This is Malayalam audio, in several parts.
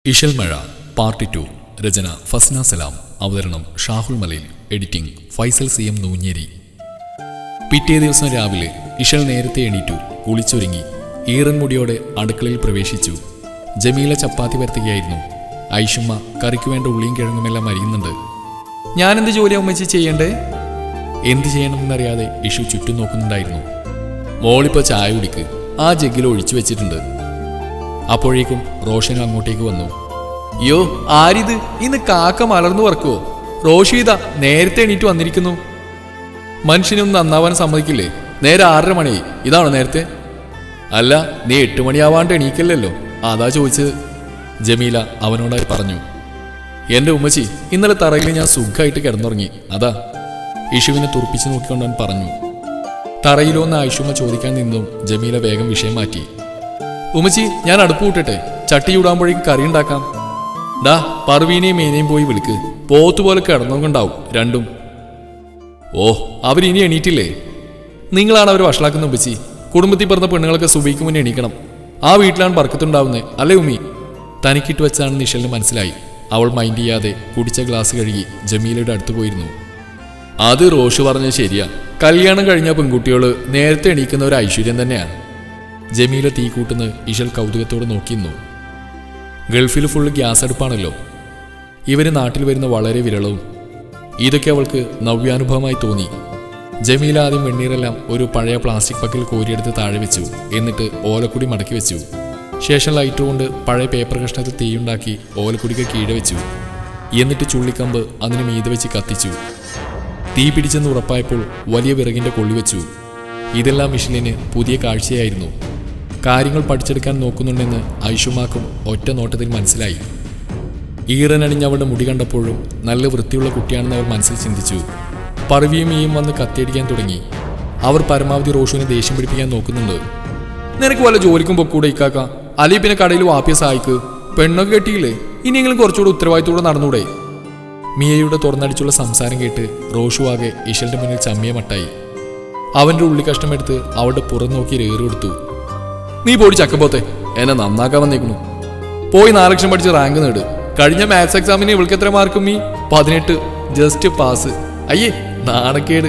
ഇഷൽ മഴ പാർട്ട് ടു രചന ഫസ്ന സലാം അവതരണം Shahul Malayil editing Faisal C M Noonjeri പിറ്റേ ദിവസം രാവിലെ ഇഷൽ നേരത്തെ എണീറ്റു കുളിച്ചൊരുങ്ങി ഈറൻ മുടിയോടെ അടുക്കളയിൽ പ്രവേശിച്ചു ജമീല ചപ്പാത്തി വരുത്തുകയായിരുന്നു ഐഷുമ്മ കറിക്ക് വേണ്ട ഉള്ളിയും കിഴങ്ങുമെല്ലാം അരിയുന്നുണ്ട് ഞാനെന്ത് ജോലി അമ്മച്ചി ചെയ്യണ്ടേ എന്ത് ചെയ്യണമെന്നറിയാതെ ഇഷു ചുറ്റും നോക്കുന്നുണ്ടായിരുന്നു മോളിപ്പോ ചായ കുടിക്ക് ആ ജഗ്ഗിൽ ഒഴിച്ചു വെച്ചിട്ടുണ്ട് അപ്പോഴേക്കും റോഷൻ അങ്ങോട്ടേക്ക് വന്നു യോ ആരിത് ഇന്ന് കാക്ക മലർന്നു പറക്കുവോ റോഷീത നേരത്തെ എണീറ്റ് വന്നിരിക്കുന്നു മനുഷ്യനൊന്നും നന്നാവാൻ സമ്മതിക്കില്ലേ നേരെ ആറര മണിയായി ഇതാണോ നേരത്തെ അല്ല നീ എട്ട് മണിയാവാണ്ട് എണീക്കില്ലല്ലോ അതാ ചോദിച്ചത് ജമീല അവനോടായി പറഞ്ഞു എന്റെ ഉമ്മച്ചി ഇന്നലെ തറയിൽ ഞാൻ സുഖമായിട്ട് കിടന്നുറങ്ങി അതാ ഇഷുവിനെ തുറപ്പിച്ചു നോക്കിക്കൊണ്ട് അവൻ പറഞ്ഞു തറയിലോ എന്ന് ഐഷുമ്മ ചോദിക്കാൻ നിന്നും ജമീല വേഗം വിഷയം മാറ്റി ഉമ്മച്ചി ഞാൻ അടുപ്പ് കൂട്ടട്ടെ ചട്ടി ചൂടാകുമ്പോഴേക്കും കറി ഉണ്ടാക്കാം ഡാ പർവീനെയും മീനെയും പോയി വിളിക്ക് പോത്തുപോലെ കിടന്നുകൊണ്ടാവും രണ്ടും ഓ അവരിനി എണീറ്റില്ലേ നിങ്ങളാണ് അവർ വഷളാക്കുന്ന ഉമ്മച്ചി കുടുംബത്തിൽ പറഞ്ഞ പെണ്ണുങ്ങളൊക്കെ സുബിക്ക് മുന്നേ എണീക്കണം ആ വീട്ടിലാണ് ബർക്കത്തുണ്ടാവുന്നത് അല്ലേ ഉമ്മി തനിക്കിട്ട് വെച്ചാണ് നിഷലിന് മനസ്സിലായി അവൾ മൈൻഡ് ചെയ്യാതെ കുടിച്ച ഗ്ലാസ് കഴുകി ജമീലയുടെ അടുത്ത് പോയിരുന്നു അത് റോഷ് പറഞ്ഞത് ശരിയാ കല്യാണം കഴിഞ്ഞ പെൺകുട്ടികൾ നേരത്തെ എണീക്കുന്ന ഒരു ഐശ്വര്യം തന്നെയാണ് ജമീല തീ കൂട്ടുന്ന ഇഷൽ കൗതുകത്തോടെ നോക്കിയിരുന്നു ഗൾഫിൽ ഫുള്ള് ഗ്യാസ് അടുപ്പാണല്ലോ ഇവര് നാട്ടിൽ വരുന്ന വളരെ വിരളവും ഇതൊക്കെ അവൾക്ക് നവ്യാനുഭവമായി തോന്നി ജമീല ആദ്യം വെണ്ണീരെല്ലാം ഒരു പഴയ പ്ലാസ്റ്റിക് പക്കിൽ കോരിയെടുത്ത് താഴെ വെച്ചു എന്നിട്ട് ഓലക്കുടി മടക്കി വെച്ചു ശേഷം ലൈറ്റ് കൊണ്ട് പഴയ പേപ്പർ കഷ്ണത്തിൽ തീയുണ്ടാക്കി ഓലക്കുടിക്ക് കീഴെ വെച്ചു എന്നിട്ട് ചുള്ളിക്കമ്പ് അതിന് മീതെ വെച്ച് കത്തിച്ചു തീ പിടിച്ചെന്ന് ഉറപ്പായപ്പോൾ വലിയ വിറകിന്റെ കൊള്ളി വെച്ചു ഇതെല്ലാം മിഷിലിന് പുതിയ കാഴ്ചയായിരുന്നു കാര്യങ്ങൾ പഠിച്ചെടുക്കാൻ നോക്കുന്നുണ്ടെന്ന് ഐഷുമാക്കും ഒറ്റ നോട്ടത്തിൽ മനസ്സിലായി ഈറനണിഞ്ഞ് അവളുടെ മുടി കണ്ടപ്പോഴും നല്ല വൃത്തിയുള്ള കുട്ടിയാണെന്ന് അവർ മനസ്സിൽ ചിന്തിച്ചു പർവിയും ഈയും വന്ന് കത്തിയടിക്കാൻ തുടങ്ങി അവർ പരമാവധി റോഷുവിനെ ദേഷ്യം പിടിപ്പിക്കാൻ നോക്കുന്നുണ്ട് നിനക്ക് വല്ല ജോലിക്കും പൊക്കൂടെ ഇക്കാക്ക അല്ലെ പിന്നെ കടയിൽ വാപ്പിയ സഹായിക്ക് പെണ്ണൊക്കെ കെട്ടിയില്ലേ ഇനിയെങ്കിലും കുറച്ചുകൂടെ ഉത്തരവാദിത്തോടെ നടന്നൂടെ മിയയുടെ തുറന്നടിച്ചുള്ള സംസാരം കേട്ട് റോഷു ആകെ ഇഷലിന്റെ മുന്നിൽ ചമ്മിയ മട്ടായി അവന്റെ ഉള്ളി കഷ്ടമെടുത്ത് അവളുടെ പുറം നോക്കി ഏറി കൊടുത്തു നീ പോടി ചക്കപ്പോത്തെ എന്നെ നന്നാക്കാൻ വന്നേക്കുന്നു പോയി നാല് ലക്ഷം പഠിച്ച് റാങ്ക് നേട് കഴിഞ്ഞ മാത്സ് എക്സാമിന് ഇവൾക്ക് എത്ര മാർക്കും ഈ പതിനെട്ട് ജസ്റ്റ് പാസ് അയ്യേ നാണക്കേട്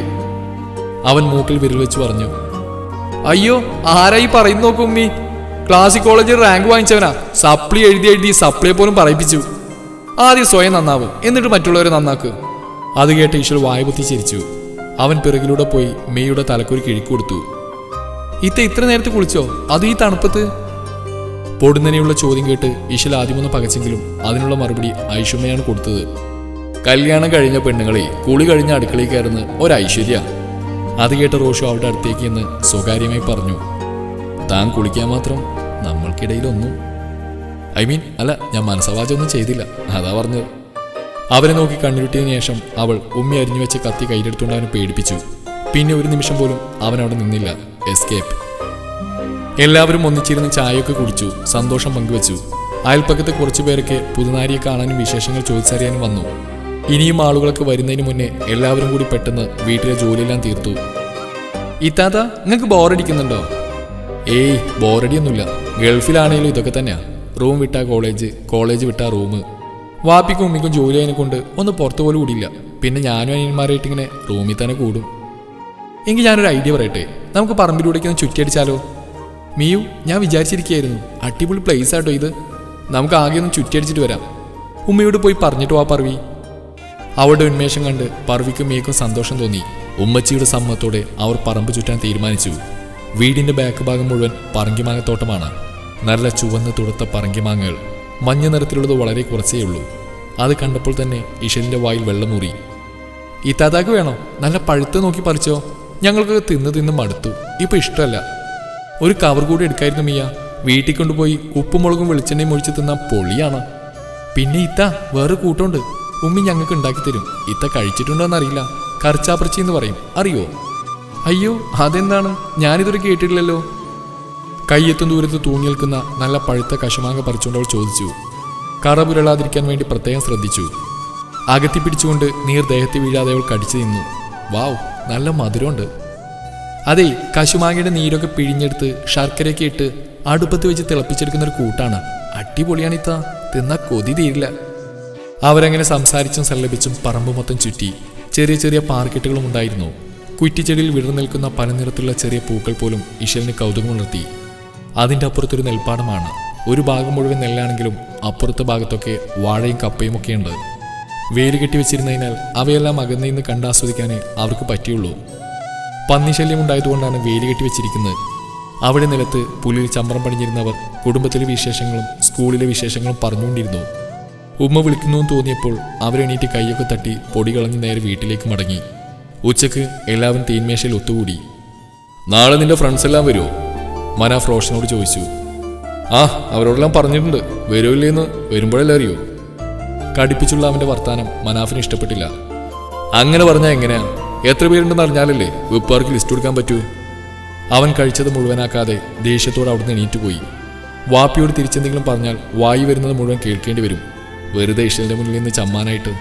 അവൻ മൂക്കിൽ വിരൽ വെച്ച് പറഞ്ഞു അയ്യോ ആരായി പറയുന്നു നോക്കും ഉമ്മി ക്ലാസിക് കോളേജിൽ റാങ്ക് വാങ്ങിച്ചവനാ സപ്ലി എഴുതി എഴുതി സപ്ലിയെ പോലും പറയിപ്പിച്ചു ആദ്യം സ്വയം നന്നാവ് എന്നിട്ട് മറ്റുള്ളവരെ നന്നാക്ക് അത് കേട്ട് ഈശ്വർ വായുപത്തി ചിരിച്ചു അവൻ പിറകിലൂടെ പോയി മെയ്യുടെ തലക്കൊരു കിഴിക്ക് കൊടുത്തു ഇത്ത ഇത്ര നേരത്തെ കുളിച്ചോ അത് ഈ തണുപ്പത്ത് പൊടുന്നനെയുള്ള ചോദ്യം കേട്ട് ഈശ്വൽ ആദ്യമൊന്ന് പകച്ചെങ്കിലും അതിനുള്ള മറുപടി ഐഷുമ്മയാണ് കൊടുത്തത് കല്യാണം കഴിഞ്ഞ പെണ്ണുങ്ങളെ കുളി കഴിഞ്ഞ അടുക്കളയിൽ കയറുന്ന ഒരു ഐശ്വര്യ അത് കേട്ട് റോഷു അവളുടെ അടുത്തേക്ക് എന്ന് സ്വകാര്യമായി പറഞ്ഞു താൻ കുളിക്കാൻ മാത്രം നമ്മൾക്കിടയിലൊന്നും ഐ മീൻ അല്ല ഞാൻ മനസ്സവാചൊന്നും ചെയ്തില്ല അതാ പറഞ്ഞത് അവരെ നോക്കി കണ്ണുരുട്ടിയതിനു ശേഷം അവൾ ഉമ്മി അരിഞ്ഞു വെച്ച കത്തി കയ്യിലെടുത്തുകൊണ്ട് അവനെ പേടിപ്പിച്ചു പിന്നെ ഒരു നിമിഷം പോലും അവൻ അവിടെ നിന്നില്ല എസ്കേപ്പ് എല്ലാവരും ഒന്നിച്ചിരുന്ന് ചായയൊക്കെ കുടിച്ചു സന്തോഷം പങ്കുവച്ചു അയൽപ്പക്കത്തെ കുറച്ചു പേരൊക്കെ പുതുനാരിയെ കാണാനും വിശേഷങ്ങൾ ചോദിച്ചറിയാനും വന്നു ഇനിയും ആളുകളൊക്കെ വരുന്നതിന് മുന്നേ എല്ലാവരും കൂടി പെട്ടെന്ന് വീട്ടിലെ ജോലിയെല്ലാം തീർത്തു ഇത്താത്ത നിങ്ങൾക്ക് ബോറടിക്കുന്നുണ്ടോ ഏയ് ബോറടിയൊന്നുമില്ല ഗൾഫിലാണെങ്കിലും ഇതൊക്കെ തന്നെയാ റൂം വിട്ടാ കോളേജ് കോളേജ് വിട്ടാ റൂം വാപ്പിക്കും ഉമ്മിക്കും ജോലി അതിനെ കൊണ്ട് ഒന്ന് പുറത്തു പോലും കൂടിയില്ല പിന്നെ ഞാനും അനിയന്മാരായിട്ട് ഇങ്ങനെ റൂമിൽ തന്നെ കൂടും എങ്കിൽ ഞാനൊരു ഐഡിയ പറയട്ടെ നമുക്ക് പറമ്പിലൂടേക്ക് ഒന്ന് ചുറ്റിയടിച്ചാലോ മിയു ഞാൻ വിചാരിച്ചിരിക്കുകയായിരുന്നു അടിപൊളി പ്ലേസ് ആട്ടോ ഇത് നമുക്ക് ആകെ ഒന്ന് ചുറ്റിയടിച്ചിട്ട് വരാം ഉമ്മയോട് പോയി പറഞ്ഞിട്ട് വാ പർവി അവളുടെ ഉന്മേഷം കണ്ട് പർവിക്കും മിയക്കും സന്തോഷം തോന്നി ഉമ്മച്ചിയുടെ സമ്മതത്തോടെ അവർ പറമ്പ് ചുറ്റാൻ തീരുമാനിച്ചു വീടിന്റെ ബാക്ക് ഭാഗം മുഴുവൻ പറങ്കിമാങ്ങത്തോട്ടമാണ് നല്ല ചുവന്ന് തുടുത്ത പറങ്കിമാങ്ങകൾ മഞ്ഞ നിറത്തിലുള്ളത് വളരെ കുറച്ചേ ഉള്ളൂ അത് കണ്ടപ്പോൾ തന്നെ ഇഷലിന്റെ വായിൽ വെള്ളമൂറി ഈ താതാക്ക് വേണോ നല്ല പഴുത്ത് നോക്കി പറിച്ചോ ഞങ്ങൾക്ക് തിന്ന് തിന്ന് മടുത്തു ഇപ്പൊ ഇഷ്ടമല്ല ഒരു കവർ കൂടി എടുക്കായിരുന്നു മിയ വീട്ടിൽ കൊണ്ടുപോയി ഉപ്പും മുളകും വെളിച്ചെണ്ണയും ഒഴിച്ച് തിന്നാൻ പൊളിയാണ് പിന്നെ ഇത്ത വേറെ കൂട്ടുണ്ട് ഉമ്മി ഞങ്ങൾക്ക് ഉണ്ടാക്കി തരും ഇത്ത കഴിച്ചിട്ടുണ്ടോ എന്നറിയില്ല കറിച്ചാപ്പറിച്ചി എന്ന് പറയും അറിയോ അയ്യോ അതെന്താണ് ഞാനിതൊരു കേട്ടിട്ടില്ലല്ലോ കയ്യെത്തും ദൂരത്ത് തൂങ്ങി നിൽക്കുന്ന നല്ല പഴുത്ത കശുമാങ്ങ പറിച്ചുകൊണ്ട് അവൾ ചോദിച്ചു കറ പുരളാതിരിക്കാൻ വേണ്ടി പ്രത്യേകം ശ്രദ്ധിച്ചു അകത്തി പിടിച്ചുകൊണ്ട് നീർ ദേഹത്തിൽ വീഴാതെ അവൾ കടിച്ചു നിന്നു വാവ് നല്ല മധുരമുണ്ട് അതെ കശുമാങ്ങയുടെ നീരൊക്കെ പിഴിഞ്ഞെടുത്ത് ശർക്കരയൊക്കെ ഇട്ട് അടുപ്പത്ത് വെച്ച് തിളപ്പിച്ചെടുക്കുന്ന ഒരു കൂട്ടാണ് അടിപൊളിയാണിത്ത തിന്ന കൊതി തീരില്ല അവരങ്ങനെ സംസാരിച്ചും സല്ലപിച്ചും പറമ്പ് മൊത്തം ചുറ്റി ചെറിയ ചെറിയ പാർക്കറ്റുകളും ഉണ്ടായിരുന്നു കുറ്റിച്ചെടിയിൽ വിടർന്നു നിൽക്കുന്ന പല നിറത്തിലുള്ള ചെറിയ പൂക്കൾ പോലും ഇഷലിന് കൗതുകമുണർത്തി അതിൻ്റെ അപ്പുറത്തൊരു നെൽപ്പാടമാണ് ഒരു ഭാഗം മുഴുവൻ നെല്ലാണെങ്കിലും അപ്പുറത്തെ ഭാഗത്തൊക്കെ വാഴയും കപ്പയും ഒക്കെയുണ്ട് വേലി കെട്ടി വെച്ചിരുന്നതിനാൽ അവയെല്ലാം അകന്നു നിന്ന് കണ്ടാസ്വദിക്കാനേ അവർക്ക് പറ്റിയുള്ളൂ പന്നിശല്യം ഉണ്ടായതുകൊണ്ടാണ് വേലി കെട്ടി വെച്ചിരിക്കുന്നത് അവിടെ നിലത്ത് പുലിയിൽ ചമ്രം പണിഞ്ഞിരുന്നവർ കുടുംബത്തിലെ വിശേഷങ്ങളും സ്കൂളിലെ വിശേഷങ്ങളും പറഞ്ഞുകൊണ്ടിരുന്നു ഉമ്മ വിളിക്കുന്നുവെന്ന് തോന്നിയപ്പോൾ അവരെണീറ്റ് കൈയൊക്കെ തട്ടി പൊടി കളഞ്ഞ് നേരെ വീട്ടിലേക്ക് മടങ്ങി ഉച്ചക്ക് എല്ലാവരും തീന്മേശയിൽ ഒത്തുകൂടി നാളെ നിന്റെ ഫ്രണ്ട്സ് എല്ലാം വരുമോ മനാഫ് റോഷനോട് ചോദിച്ചു ആ അവരോടെല്ലാം പറഞ്ഞിട്ടുണ്ട് വരുമില്ലേന്ന് വരുമ്പോഴല്ലേ അറിയൂ കടിപ്പിച്ചുള്ള അവന്റെ വർത്താനം മനാഫിന് ഇഷ്ടപ്പെട്ടില്ല അങ്ങനെ പറഞ്ഞാൽ എങ്ങനെയാ എത്ര പേരുണ്ടെന്ന് അറിഞ്ഞാലല്ലേ വെപ്പാർക്ക് ലിസ്റ്റ് കൊടുക്കാൻ പറ്റൂ അവൻ കഴിച്ചത് മുഴുവനാക്കാതെ ദേഷ്യത്തോടെ അവിടുന്ന് എണീറ്റ് പോയി വാപ്പിയോട് തിരിച്ചെന്തെങ്കിലും പറഞ്ഞാൽ വായി വരുന്നത് മുഴുവൻ കേൾക്കേണ്ടി വരും വെറുതെ ഇഷലിന്റെ മുന്നിൽ നിന്ന് ചമ്മാനായിട്ട്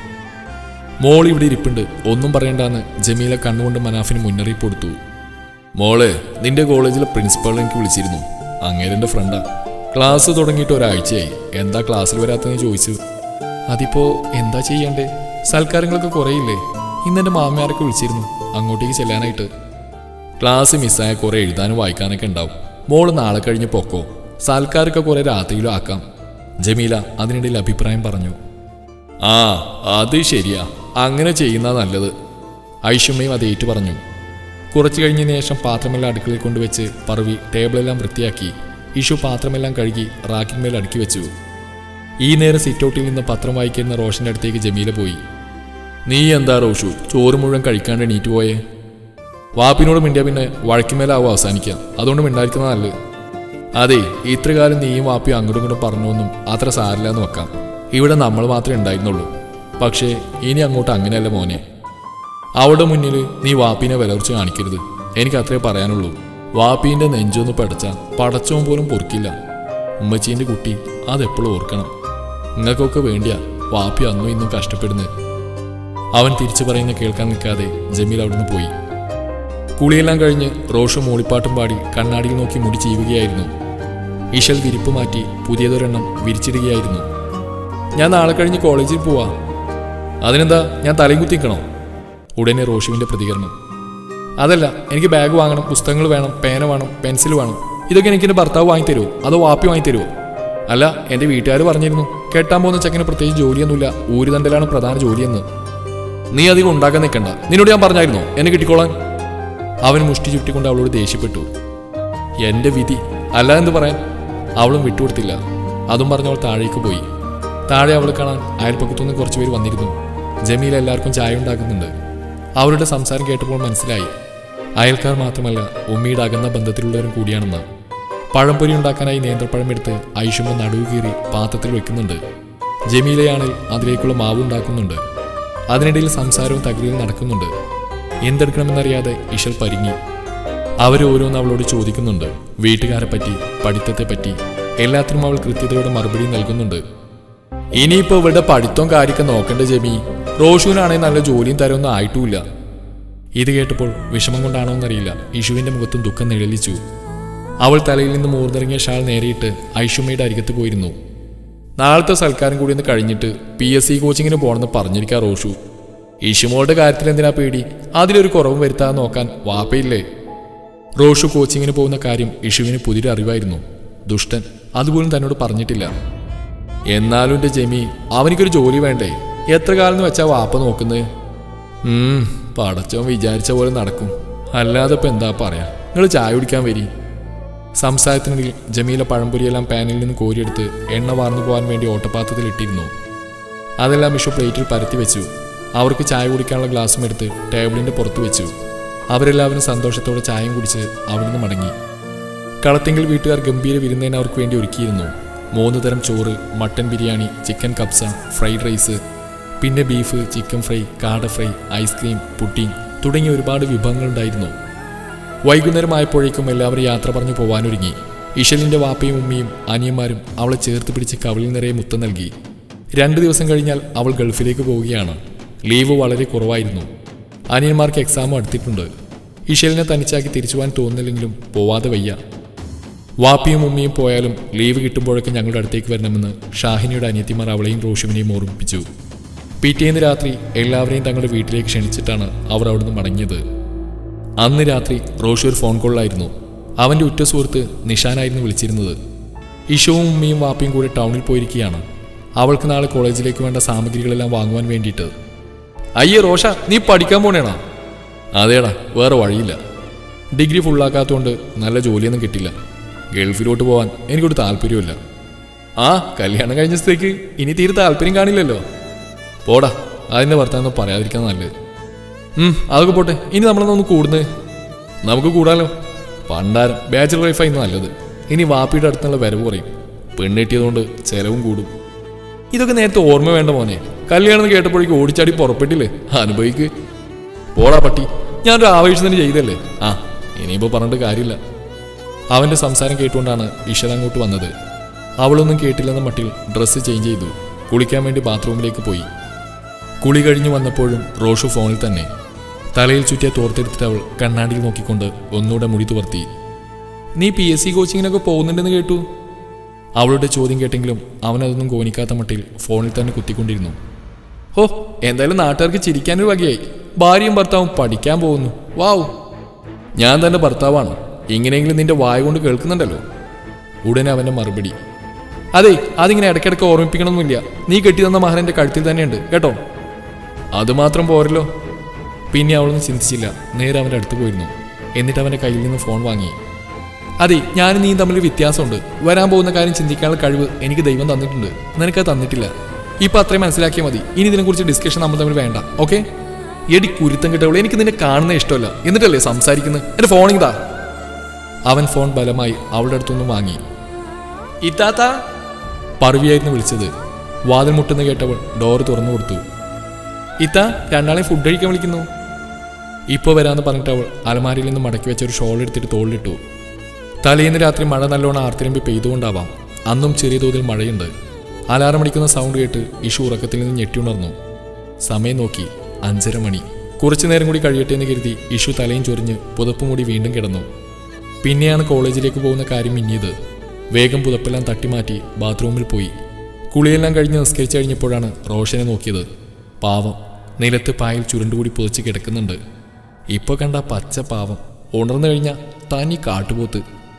മോൾ ഇവിടെ ഇരിപ്പുണ്ട് ഒന്നും പറയണ്ടാന്ന് ജമീല കണ്ണുകൊണ്ട് മനാഫിന് മുന്നറിയിപ്പ് കൊടുത്തു മോളെ നിന്റെ കോളേജിലെ പ്രിൻസിപ്പാൾ എനിക്ക് വിളിച്ചിരുന്നു അങ്ങേരെ എൻ്റെ ഫ്രണ്ടാ ക്ലാസ് തുടങ്ങിയിട്ട് ഒരാഴ്ചയായി എന്താ ക്ലാസ്സിൽ വരാത്തതെന്ന് ചോദിച്ചു അതിപ്പോ എന്താ ചെയ്യണ്ടേ സൽക്കാരങ്ങളൊക്കെ കുറയില്ലേ ഇന്നെൻ്റെ മാമയാരൊക്കെ വിളിച്ചിരുന്നു അങ്ങോട്ടേക്ക് ചെല്ലാനായിട്ട് ക്ലാസ് മിസ്സായ കുറെ എഴുതാനും വായിക്കാനൊക്കെ ഉണ്ടാവും മോള് നാളെ കഴിഞ്ഞ് പൊക്കോ സൽക്കാരൊക്കെ കുറെ രാത്രിയിലും ആക്കാം ജമീല അതിനിടയിൽ അഭിപ്രായം പറഞ്ഞു ആ അത് ശരിയാ അങ്ങനെ ചെയ്യുന്ന നല്ലത് ഐഷുമ്മയും അത് ഏറ്റു പറഞ്ഞു കുറച്ചു കഴിഞ്ഞതിന് ശേഷം പാത്രമെല്ലാം അടുക്കളയിൽ കൊണ്ടുവച്ച് പറവി ടേബിളെല്ലാം വൃത്തിയാക്കി ഇഷു പാത്രമെല്ലാം കഴുകി റാക്കിന്മേൽ അടുക്കി വെച്ചു ഈ നേരം സിറ്റൗട്ടിൽ നിന്ന് പത്രം വായിക്കുന്ന റോഷന്റെ അടുത്തേക്ക് ജമീല പോയി നീ എന്താ റോഷു ചോറ് മുഴുവൻ കഴിക്കാണ്ട് എണീറ്റ് പോയേ വാപ്പിനോട് മിണ്ടിയ പിന്നെ വഴക്കുമേലാവും അവസാനിക്കുക അതുകൊണ്ട് മിണ്ടായിരിക്കുന്ന നല്ലത് അതെ ഇത്രകാലം നീയും വാപ്പിയും അങ്ങോട്ടും ഇങ്ങോട്ടും പറഞ്ഞൊന്നും അത്ര സാരില്ല എന്ന് വെക്കാം ഇവിടെ നമ്മൾ മാത്രമേ ഉണ്ടായിരുന്നുള്ളൂ പക്ഷേ ഇനി അങ്ങോട്ട് അങ്ങനെയല്ല മോനെ അവിടെ മുന്നിൽ നീ വാപ്പീനെ വിലർച്ച് കാണിക്കരുത് എനിക്ക് അത്രേ പറയാനുള്ളൂ വാപ്പീൻ്റെ നെഞ്ചൊന്ന് പടച്ച പടച്ചവും പോലും പൊറുക്കില്ല ഉമ്മച്ചീൻ്റെ കുട്ടി അതെപ്പോഴും ഓർക്കണം നിങ്ങൾക്കൊക്കെ വേണ്ടിയാ വാപ്പി അന്നും ഇന്നും കഷ്ടപ്പെടുന്നത് അവൻ തിരിച്ചു പറയുന്ന കേൾക്കാൻ നിൽക്കാതെ ജമീൽ അവിടുന്ന് പോയി കുളിയെല്ലാം കഴിഞ്ഞ് റോഷു മൂളിപ്പാട്ടും പാടി കണ്ണാടിയിൽ നോക്കി മുടി ചെയ്യുകയായിരുന്നു ഇഷൽ വിരിപ്പ് മാറ്റി പുതിയതൊരെണ്ണം വിരിച്ചിടുകയായിരുന്നു ഞാൻ നാളെ കഴിഞ്ഞ് കോളേജിൽ പോവാ അതിനെന്താ ഞാൻ തലയും കുത്തിക്കണോ ഉടനെ റോഷുവിന്റെ പ്രതികരണം അതല്ല എനിക്ക് ബാഗ് വാങ്ങണം പുസ്തകങ്ങൾ വേണം പേന വേണം പെൻസിൽ വേണം ഇതൊക്കെ എനിക്ക് എൻ്റെ ഭർത്താവ് വാങ്ങിത്തരുമോ അതോ വാപ്പി വാങ്ങിത്തരുമോ അല്ല എൻ്റെ വീട്ടുകാർ പറഞ്ഞിരുന്നു കെട്ടാൻ പോകുന്ന ചെക്കന് പ്രത്യേകിച്ച് ജോലിയൊന്നുമില്ല ഊരുതണ്ടലാണ് പ്രധാന ജോലിയെന്ന് നീ അധികം ഉണ്ടാക്കാൻ നിൽക്കണ്ട നിന്നോട് ഞാൻ പറഞ്ഞായിരുന്നോ എന്നെ കിട്ടിക്കോളാൻ അവൻ മുഷ്ടി ചുറ്റിക്കൊണ്ട് അവളോട് ദേഷ്യപ്പെട്ടു എന്റെ വിധി അല്ല എന്ന് പറയാൻ അവളും വിട്ടുകൊടുത്തില്ല അതും പറഞ്ഞ് അവൾ താഴേക്ക് പോയി താഴെ അവളെ കാണാൻ അയൽപ്പക്കത്തുനിന്ന് കുറച്ച് പേര് വന്നിരുന്നു ജമീൽ എല്ലാവർക്കും ചായ ഉണ്ടാക്കുന്നുണ്ട് അവരുടെ സംസാരം കേട്ടപ്പോൾ മനസ്സിലായി അയൽക്കാർ മാത്രമല്ല ഉമ്മിയുടെ അകന്ന ബന്ധത്തിലുള്ളവരും കൂടിയാണെന്ന് പഴംപൊരി ഉണ്ടാക്കാനായി നേന്ത്രപ്പഴം എടുത്ത് ഐഷുമ്മ നടുവ് കീറി പാത്രത്തിൽ വെക്കുന്നുണ്ട് ജമീലയാണെങ്കിൽ അതിലേക്കുള്ള മാവ് ഉണ്ടാക്കുന്നുണ്ട് അതിനിടയിൽ സംസാരവും തകരയും നടക്കുന്നുണ്ട് എന്തെടുക്കണമെന്നറിയാതെ ഇഷൽ പരിങ്ങി അവരോരോന്ന് അവളോട് ചോദിക്കുന്നുണ്ട് വീട്ടുകാരെ പറ്റി പഠിത്തത്തെപ്പറ്റി എല്ലാത്തിനും അവൾ കൃത്യതയോടെ മറുപടി നൽകുന്നുണ്ട് ഇനിയിപ്പോ ഇവളുടെ പഠിത്തവും കാര്യമൊക്കെ നോക്കണ്ട ജമി റോഷുവിനാണെങ്കിൽ നല്ല ജോലിയും തരമൊന്നും ആയിട്ടുമില്ല ഇത് കേട്ടപ്പോൾ വിഷമം കൊണ്ടാണോ എന്നറിയില്ല ഇഷുവിന്റെ മുഖത്തും ദുഃഖം നിഴലിച്ചു അവൾ തലയിൽ നിന്ന് മൂർന്നിറങ്ങിയ ഷാൾ നേരിയിട്ട് ഐഷുമ്മയുടെ അരികത്ത് പോയിരുന്നു നാളത്തെ സൽക്കാരം കൂടി ഒന്ന് കഴിഞ്ഞിട്ട് പി എസ് സി കോച്ചിങ്ങിന് പോകണമെന്ന് പറഞ്ഞിരിക്കാ റോഷു ഇഷുമോളുടെ കാര്യത്തിൽ എന്തിനാ പേടി അതിലൊരു കുറവും വരുത്താതെ നോക്കാൻ വാപ്പയില്ലേ റോഷു കോച്ചിങ്ങിന് പോകുന്ന കാര്യം ഇഷുവിന് പുതിയൊരു അറിവായിരുന്നു ദുഷ്ടൻ അതുപോലും തന്നോട് പറഞ്ഞിട്ടില്ല എന്നാലും എൻ്റെ ജെമി അവനിക്കൊരു ജോലി വേണ്ടേ എത്ര കാലം എന്ന് വെച്ചാ വാപ്പ നോക്കുന്നത് ഉം പടച്ചവൻ വിചാരിച്ച പോലെ നടക്കും അല്ലാതെ ഇപ്പം എന്താ പറയാ നിങ്ങൾ ചായ കുടിക്കാൻ വരി സംസാരത്തിനിടയിൽ ജമീല പഴംപൊരിയെല്ലാം പാനിൽ നിന്ന് കോരിയെടുത്ത് എണ്ണ വാർന്നു പോകാൻ വേണ്ടി ഓട്ടപാത്രത്തിൽ ഇട്ടിരുന്നു അതെല്ലാം ഇഷു പ്ലേറ്റിൽ പരത്തി വെച്ചു അവർക്ക് ചായ കുടിക്കാനുള്ള ഗ്ലാസും എടുത്ത് ടേബിളിന്റെ പുറത്ത് വെച്ചു അവരെല്ലാവരും സന്തോഷത്തോടെ ചായയും കുടിച്ച് അവിടുന്ന് മടങ്ങി കളത്തിങ്കിൽ വീട്ടുകാർ ഗംഭീര വിരുന്നതിന് അവർക്ക് വേണ്ടി ഒരുക്കിയിരുന്നു മൂന്ന് തരം ചോറ് മട്ടൻ ബിരിയാണി ചിക്കൻ കപ്സ ഫ്രൈഡ് റൈസ് പിന്നെ ബീഫ് ചിക്കൻ ഫ്രൈ കാട ഫ്രൈ ഐസ്ക്രീം പുഡിംഗ് തുടങ്ങിയ ഒരുപാട് വിഭവങ്ങളുണ്ടായിരുന്നു വൈകുന്നേരമായപ്പോഴേക്കും എല്ലാവരും യാത്ര പറഞ്ഞു പോവാനൊരുങ്ങി ഇഷലിന്റെ വാപ്പയും ഉമ്മയും അനിയന്മാരും അവളെ ചേർത്ത് പിടിച്ച് കവിളിൽ നിറയെ മുത്തം നൽകി രണ്ടു ദിവസം കഴിഞ്ഞാൽ അവൾ ഗൾഫിലേക്ക് പോവുകയാണ് ലീവ് വളരെ കുറവായിരുന്നു അനിയന്മാർക്ക് എക്സാമും അടുത്തിട്ടുണ്ട് ഇഷലിനെ തനിച്ചാക്കി തിരിച്ചു പോകാൻ തോന്നുന്നില്ലെങ്കിലും പോവാതെ വയ്യ വാപ്പിയും ഉമ്മയും പോയാലും ലീവ് കിട്ടുമ്പോഴൊക്കെ ഞങ്ങളുടെ അടുത്തേക്ക് വരണമെന്ന് ഷാഹിനിയുടെ അനിയത്തിമാർ അവളെയും റോഷുവിനെയും ഓർമ്മിപ്പിച്ചു പിറ്റേന്ന് രാത്രി എല്ലാവരെയും തങ്ങളുടെ വീട്ടിലേക്ക് ക്ഷണിച്ചിട്ടാണ് അവർ അവിടുന്ന് മടങ്ങിയത് അന്ന് രാത്രി റോഷു ഒരു ഫോൺ കോളിലായിരുന്നു അവൻ്റെ ഉറ്റ സുഹൃത്ത് നിഷാനായിരുന്നു വിളിച്ചിരുന്നത് ഇഷുവും ഉമ്മയും വാപ്പയും കൂടെ ടൗണിൽ പോയിരിക്കുകയാണ് അവൾക്ക് നാളെ കോളേജിലേക്ക് വേണ്ട സാമഗ്രികളെല്ലാം വാങ്ങുവാൻ വേണ്ടിയിട്ട് അയ്യേ റോഷ നീ പഠിക്കാൻ പോണേണോ അതേടാ വേറെ വഴിയില്ല ഡിഗ്രി ഫുള്ളാക്കാത്തതുകൊണ്ട് നല്ല ജോലിയൊന്നും കിട്ടില്ല ഗൾഫിലോട്ട് പോകാൻ എനിക്കൊരു താല്പര്യമില്ല ആ കല്യാണം കഴിഞ്ഞ സ്ഥിതിക്ക് ഇനി തീരെ താല്പര്യം കാണില്ലല്ലോ പോടാ അതിൻ്റെ ഭർത്താവെന്ന് പറയാതിരിക്കാൻ നല്ലത് ഉം, അതൊക്കെ പോട്ടെ ഇനി നമ്മളൊന്ന് കൂടുന്നേ നമുക്ക് കൂടാലോ പണ്ടാരം ബാച്ചിലർ ലൈഫായിരുന്നു നല്ലത് ഇനി വാപ്പിയുടെ അടുത്തുള്ള വരവ് കുറയും പെണ്ണെട്ടിയതുകൊണ്ട് ചെലവും കൂടും ഇതൊക്കെ നേരത്തെ ഓർമ്മ വേണ്ട മോനെ കല്യാണം എന്ന് കേട്ടപ്പോഴേക്കും ഓടിച്ചാടി പുറപ്പെട്ടില്ലേ അനുഭവിക്ക് പോടാ പട്ടി ഞാനൊരു ആവേശത്തിന് ചെയ്തല്ലേ ആ ഇനിയിപ്പോൾ പറഞ്ഞിട്ട് കാര്യമില്ല അവന്റെ സംസാരം കേട്ടുകൊണ്ടാണ് ഇഷൽ അങ്ങോട്ട് വന്നത് അവളൊന്നും കേട്ടില്ലെന്ന മട്ടിൽ ഡ്രസ്സ് ചേഞ്ച് ചെയ്തു കുളിക്കാൻ വേണ്ടി ബാത്റൂമിലേക്ക് പോയി കുളി കഴിഞ്ഞു വന്നപ്പോഴും റോഷു ഫോണിൽ തന്നെ തലയിൽ ചുറ്റിയ തോർത്തെടുത്തിട്ട് അവൾ കണ്ണാടിയിൽ നോക്കിക്കൊണ്ട് ഒന്നുകൂടെ മുടി തുവർത്തി നീ പി എസ് സി കോച്ചിങ്ങിനൊക്കെ പോകുന്നുണ്ടെന്ന് കേട്ടു അവളുടെ ചോദ്യം കേട്ടെങ്കിലും അവനതൊന്നും ഗോനിക്കാത്ത മട്ടിൽ ഫോണിൽ തന്നെ കുത്തിക്കൊണ്ടിരുന്നു ഓ എന്തായാലും നാട്ടുകാർക്ക് ചിരിക്കാനൊരു വകയായി ഭാര്യയും ഭർത്താവും പഠിക്കാൻ പോകുന്നു വാവ് ഞാൻ തന്റെ ഭർത്താവാണ് ഇങ്ങനെയെങ്കിലും നിന്റെ വായ കൊണ്ട് കേൾക്കുന്നുണ്ടല്ലോ ഉടനെ അവന്റെ മറുപടി അതെ അതിങ്ങനെ ഇടയ്ക്കിടയ്ക്ക് ഓർമ്മിപ്പിക്കണമെന്നില്ല നീ കെട്ടി തന്ന മഹൻ എന്റെ കഴുത്തിൽ തന്നെയുണ്ട് കേട്ടോ അതുമാത്രം പോരല്ലോ പിന്നെ അവളൊന്നും ചിന്തിച്ചില്ല നേരെ അവന്റെ അടുത്ത് പോയിരുന്നു എന്നിട്ട് അവന്റെ കയ്യിൽ നിന്ന് ഫോൺ വാങ്ങി അതെ ഞാനും നീയും തമ്മിൽ വ്യത്യാസമുണ്ട് വരാൻ പോകുന്ന കാര്യം ചിന്തിക്കാനുള്ള കഴിവ് എനിക്ക് ദൈവം തന്നിട്ടുണ്ട് നിനക്കത് തന്നിട്ടില്ല ഇപ്പൊ അത്രയും മനസ്സിലാക്കിയാൽ മതി ഇനി ഇതിനെക്കുറിച്ച് ഡിസ്കഷൻ നമ്മൾ തമ്മിൽ വേണ്ട ഓക്കെ എടി കുരുത്തം കിട്ടവളെ എനിക്ക് നിന്നെ കാണുന്ന ഇഷ്ടമല്ല എന്നിട്ടല്ലേ സംസാരിക്കുന്നത് എന്റെ ഫോണിങ് അവൻ ഫോൺ ബലമായി അവളുടെ അടുത്തുനിന്ന് വാങ്ങി ഇത്താത്ത പർവിയായിരുന്നു വിളിച്ചത് വാതിൽ മുട്ടുന്ന കേട്ടവൾ ഡോറ് തുറന്നു കൊടുത്തു ഇത്ത രണ്ടാളെ ഫുഡ് കഴിക്കാൻ വിളിക്കുന്നു ഇപ്പോൾ വരാമെന്ന് പറഞ്ഞിട്ട് അവൾ അലമാരിയിൽ നിന്ന് മടക്കി വെച്ച ഒരു ഷോൾ എടുത്തിട്ട് തോളിലിട്ടു തലേന്ന് രാത്രി മഴ നല്ലോണം ആർത്തിരമ്പി പെയ്തുകൊണ്ടാവാം അന്നും ചെറിയ തോതിൽ മഴയുണ്ട് അലാറം അടിക്കുന്ന സൗണ്ട് കേട്ട് ഇഷു ഉറക്കത്തിൽ നിന്ന് ഞെട്ടിയുണർന്നു സമയം നോക്കി അഞ്ചര മണി കുറച്ചു നേരം കൂടി കഴിയട്ടെ എന്ന് കരുതി ഇഷു തലയും ചൊറിഞ്ഞ് പുതപ്പ് മൂടി വീണ്ടും കിടന്നു പിന്നെയാണ് കോളേജിലേക്ക് പോകുന്ന കാര്യം മിന്നിയത് വേഗം പുതപ്പെല്ലാം തട്ടിമാറ്റി ബാത്റൂമിൽ പോയി കുളിയെല്ലാം കഴിഞ്ഞ് നിസ്കരിച്ചു കഴിഞ്ഞപ്പോഴാണ് റോഷനെ നോക്കിയത് പാവം നിലത്ത് പായൽ ചുരുണ്ടുകൂടി പുതച്ച് കിടക്കുന്നുണ്ട് ഇപ്പോൾ കണ്ട പച്ച പാവം ഉണർന്നു കഴിഞ്ഞാൽ തനി കാട്ടുപോത്ത്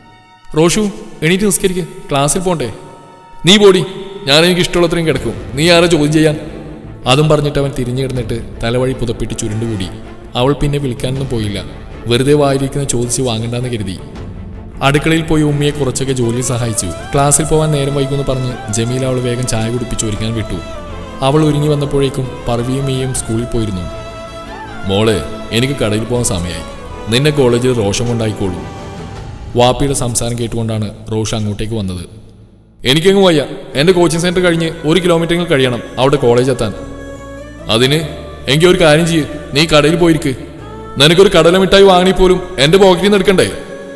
റോഷു എണീറ്റ് നിസ്കരിക്ക് ക്ലാസ്സിൽ പോണ്ടേ നീ പോടി ഞാൻ എനിക്ക് ഇഷ്ടമുള്ളത്രയും കിടക്കും നീ ആരാ ചോദ്യം ചെയ്യാൻ അതും പറഞ്ഞിട്ട് അവൻ തിരിഞ്ഞു കിടന്നിട്ട് തലവഴി പുതപ്പിട്ട് ചുരുണ്ടുകൂടി അവൾ പിന്നെ വിളിക്കാനൊന്നും പോയില്ല വെറുതെ വായിരിക്കുന്ന ചോദിച്ച് വാങ്ങണ്ടെന്ന് കരുതി അടുക്കളയിൽ പോയി ഉമ്മയെ കുറച്ചൊക്കെ ജോലിയിൽ സഹായിച്ചു ക്ലാസ്സിൽ പോകാൻ നേരം വൈകുമെന്ന് പറഞ്ഞ് ജമീല അവൾ വേഗം ചായ കുടിപ്പിച്ച് ഒരുക്കാൻ വിട്ടു അവൾ ഒരുങ്ങി വന്നപ്പോഴേക്കും പർവിയും മീയും സ്കൂളിൽ പോയിരുന്നു മോളെ എനിക്ക് കടയിൽ പോകാൻ സമയമായി നിന്നെ കോളേജിൽ റോഷം കൊണ്ടായിക്കോളൂ വാപ്പിയുടെ സംസാരം കേട്ടുകൊണ്ടാണ് റോഷ് അങ്ങോട്ടേക്ക് വന്നത് എനിക്കെങ്ങും വയ്യ എൻ്റെ കോച്ചിങ് സെന്റർ കഴിഞ്ഞ് ഒരു കിലോമീറ്ററെങ്കിലും കഴിയണം അവിടെ കോളേജ് എത്താൻ അതിന് എങ്കിൽ ഒരു കാര്യം ചെയ്യ് നീ കടയിൽ പോയിരിക്ക് നിനക്കൊരു കടല മിഠായി വാങ്ങി പോലും എൻ്റെ പോക്കറ്റിൽ നിന്ന് എടുക്കണ്ടേ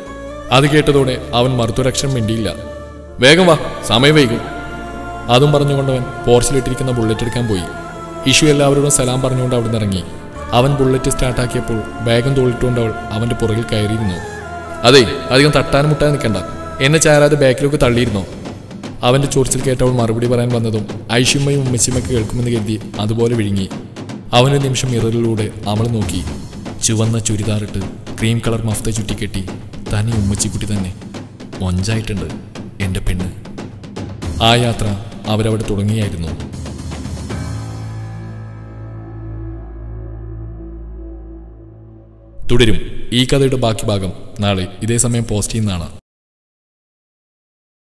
അത് കേട്ടതോടെ അവൻ മറുത്തൊരക്ഷരം മിണ്ടിയില്ല വേഗം വാ സമയം വൈകും അതും പറഞ്ഞുകൊണ്ടവൻ പോർച്ചിലിട്ടിരിക്കുന്ന ബുള്ളറ്റ് എടുക്കാൻ പോയി ഇഷു എല്ലാവരോടും സലാം പറഞ്ഞുകൊണ്ട് അവിടെ ഇറങ്ങി അവൻ ബുള്ളറ്റ് സ്റ്റാർട്ടാക്കിയപ്പോൾ ബാഗും തോളിട്ടുകൊണ്ട് അവൾ അവന്റെ പുറകിൽ കയറിയിരുന്നു അതെ അധികം തട്ടാനും മുട്ടാൻ നിൽക്കണ്ട എന്നെ ചാരാതെ ബാക്കിലേക്ക് തള്ളിയിരുന്നോ അവന്റെ ചൊറിച്ചിൽ കേട്ടവൾ മറുപടി പറയാൻ വന്നതും ഐഷുമ്മയും ഉമ്മച്ചിമ്മയ്ക്ക് കേൾക്കുമെന്ന് കരുതി അതുപോലെ വിഴുങ്ങി അവനൊരു നിമിഷം മിററിലൂടെ അവൾ നോക്കി ചുവന്ന ചുരിദാറിട്ട് ക്രീം കളർ മഫ്ത ചുറ്റിക്കെട്ടി തനി ഉമ്മച്ചിക്കുട്ടി തന്നെ മൊഞ്ചായിട്ടുണ്ട് എൻ്റെ പെണ്ണ് ആ യാത്ര അവരവിടെ തുടങ്ങിയായിരുന്നു തുടരും ഈ കഥയുടെ ബാക്കി ഭാഗം നാളെ ഇതേ സമയം പോസ്റ്റ് ചെയ്യുന്നതാണ്